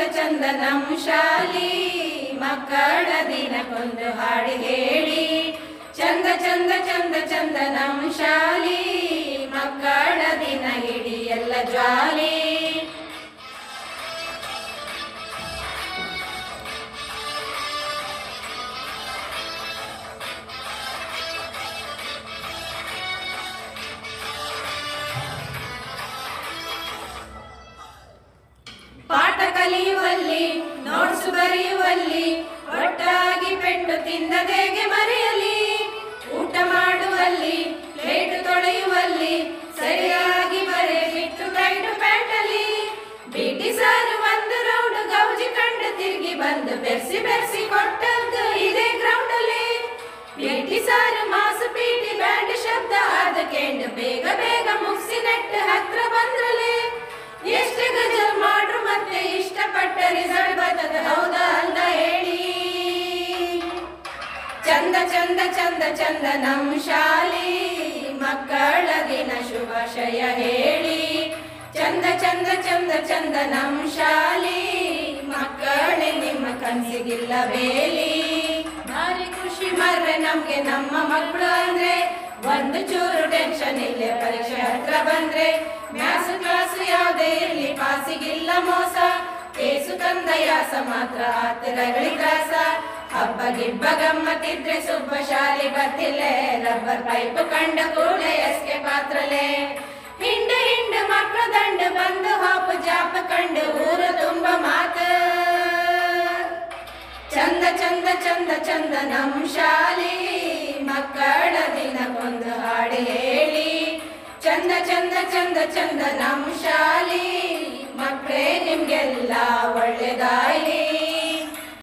ಚಂದ ನಮ್ ಶಾಲಿ ಮಕ್ಕಳ ದಿನಕ್ಕೊಂದು ಹಾಡು ಹೇಳಿ ಚಂದ ಚಂದ ಚಂದ ಚಂದ ನಮ್ ಶಾಲಿ ಮಕ್ಕಳ ದಿನ ಇಡೀ ಎಲ್ಲ ಜ್ವಾಲಿ ಪಾಠ ಕಲಿಯುವಲ್ಲಿ ನೋಟ್ಸ್ ಬರೆಯುವಲ್ಲಿ ಒಟ್ಟಾಗಿ ಪೆಟ್ಟು ತಿಂದದೇಗೆ ಮರೆಯಲಿ ಊಟ ಮಾಡುವಲ್ಲಿ ಪ್ಲೇಟ್ ತೊಳೆಯುವಲ್ಲಿ ಸರಿಯಾಗಿ ಬರೆ ಬಿಟ್ಟು ಟೈಟು ಪ್ಯಾಂಟಲ್ಲಿ ಬಿಟಿ ಸಾರು ಒಂದು ರೌಂಡ್ ಗೌಜಿ ಕಂಡು ತಿರುಗಿ ಬಂದು ಬೆರ್ಸಿ ಬೆರ್ಸಿ ಕೊಟ್ಟದ್ದು ಇದೇ ಗ್ರೌಂಡ್ ಅಲ್ಲಿ ಬಿಟಿ ಸಾರು ಮಾಸು ಪೀಟಿ ಬ್ಯಾಂಡ್ ಶಬ್ದ ಆದ ಕೇಂಡು ಬೇಗ ಬೇಗ ಮುಗಿಸಿ ನೆಟ್ಟು ಹತ್ರ ಬಂದ್ರಲೆ ಎಷ್ಟೇ ಗಜಲ್ ಮಾಡ್ರು ಮತ್ತೆ ಇಷ್ಟಪಟ್ಟ ರಿಸಲ್ಟ್ ಬರ್ತದ ಹೌದಾ ಅಲ್ಲ ಹೇಳಿ ಚಂದ ಚಂದ ಚಂದ ಚಂದ ನಮ್ ಶಾಲಿ ಮಕ್ಕಳ ದಿನ ಶುಭಾಶಯ ಹೇಳಿ ಚಂದ ಚಂದ ಚಂದ ಚಂದ ನಮ್ ಶಾಲಿ ಮಕ್ಕಳೇ ನಿಮ್ಮ ಕನ್ಸಿಗಿಲ್ಲ ಬೇಲಿ ಭಾರಿ ಖುಷಿ ಮರ್ರೆ ನಮ್ಗೆ ನಮ್ಮ ಮಕ್ಕಳು ಅಂದ್ರೆ ಒಂದು ಚೂರು ಟೆನ್ಷನ್ ಇಲ್ಲ ಪರೀಕ್ಷೆ ಹತ್ರ ಬಂದ್ರೆ ಮ್ಯಾಥ್ಸ್ ಕ್ಲಾಸ್ ಯಾವುದೇ ಇರ್ಲಿ ಪಾಸಿಗಿಲ್ಲ ಮೋಸ ಕೇಸು ತಂದ ಯಾಸ ಮಾತ್ರ ಆತರಗಳಿ ತ್ರಾಸ ಹಬ್ಬ ಗಿಬ್ಬ ಗಮ್ಮತ್ತಿದ್ರೆ ಸುಬ್ಬ ಶಾಲೆ ಬರ್ತಿಲ್ಲೆ ರಬ್ಬರ್ ಪೈಪ್ ಕಂಡ ಕೂಡಲೇ ಎಸ್ಕೆ ಪಾತ್ರಲೆ ಹಿಂಡು ಹಿಂಡು ಮಕ್ಕಳು ದಂಡು ಬಂದು ಹಾಪು ಜಾಪ ಕಂಡು ಊರು ತುಂಬ ಮಾತು ಚಂದ ಚಂದ ಚಂದ ಚಂದ ನಮ್ ಶಾಲಿ ಮಕ್ಕಳ ದಿನಕ್ಕೊಂದು ಹಾಡು ಹೇಳಿ ಚಂದ ಚಂದ ಚಂದ ಚಂದ ನಮ್ ಶಾಲಿ ಮಕ್ಕಳೇ ನಿಮ್ಗೆಲ್ಲ ಒಳ್ಳೆದಾಯ್ಲಿ